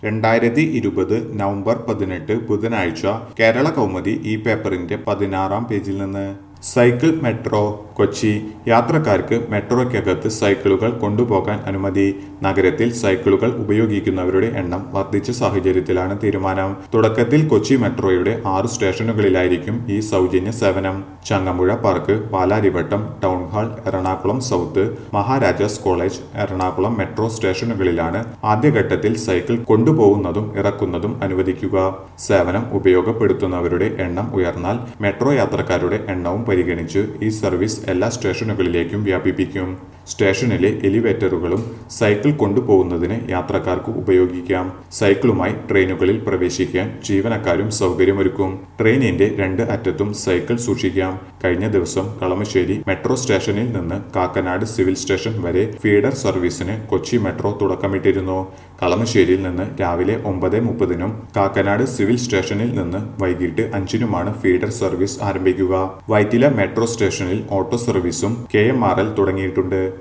രണ്ടായിരത്തി ഇരുപത് നവംബർ പതിനെട്ട് ബുധനാഴ്ച കേരള കൗമുദി ഈ പേപ്പറിന്റെ പതിനാറാം പേജിൽ നിന്ന് സൈക്കിൾ മെട്രോ കൊച്ചി യാത്രക്കാർക്ക് മെട്രോയ്ക്കകത്ത് സൈക്കിളുകൾ കൊണ്ടുപോകാൻ അനുമതി നഗരത്തിൽ സൈക്കിളുകൾ ഉപയോഗിക്കുന്നവരുടെ എണ്ണം വർദ്ധിച്ച സാഹചര്യത്തിലാണ് തീരുമാനം തുടക്കത്തിൽ കൊച്ചി മെട്രോയുടെ ആറ് സ്റ്റേഷനുകളിലായിരിക്കും ഈ സൗജന്യ സേവനം Changampuzha park Palarivattom town hall Ernakulam south Maharajas college Ernakulam metro സ്റ്റേഷനുകളിലാണ് ആദ്യഘട്ടത്തിൽ സൈക്കിൾ കൊണ്ടുപോകുന്നതും ഇറക്കുന്നതും അനുവദിക്കുക സേവനം ഉപയോഗപ്പെടുത്തുന്നവരുടെ എണ്ണം ഉയർന്നാൽ മെട്രോ യാത്രക്കാരുടെ എണ്ണവും പരിഗണിച്ച് ഈ സർവീസ് എല്ലാ സ്റ്റേഷനുകളിലേക്കും വ്യാപിപ്പിക്കും സ്റ്റേഷനിലെ എലിവേറ്ററുകളും സൈക്കിൾ കൊണ്ടുപോകുന്നതിന് യാത്രക്കാർക്ക് ഉപയോഗിക്കാം സൈക്കിളുമായി ട്രെയിനുകളിൽ പ്രവേശിക്കാൻ ജീവനക്കാരും സൗകര്യമൊരുക്കും ട്രെയിനിന്റെ രണ്ട് അറ്റത്തും സൈക്കിൾ സൂക്ഷിക്കാം കഴിഞ്ഞ ദിവസം കളമശ്ശേരി മെട്രോ സ്റ്റേഷനിൽ നിന്ന് കാക്കനാട് സിവിൽ സ്റ്റേഷൻ വരെ ഫീഡർ സർവീസിന് കൊച്ചി മെട്രോ തുടക്കമിട്ടിരുന്നു കളമശ്ശേരിയിൽ നിന്ന് രാവിലെ ഒമ്പത് മുപ്പതിനും കാക്കനാട് സിവിൽ സ്റ്റേഷനിൽ നിന്ന് വൈകിട്ട് അഞ്ചിനുമാണ് ഫീഡർ സർവീസ് ആരംഭിക്കുക വൈറ്റില മെട്രോ സ്റ്റേഷനിൽ ഓട്ടോ സർവീസും കെ എം ആർ എൽ തുടങ്ങിയിട്ടുണ്ട്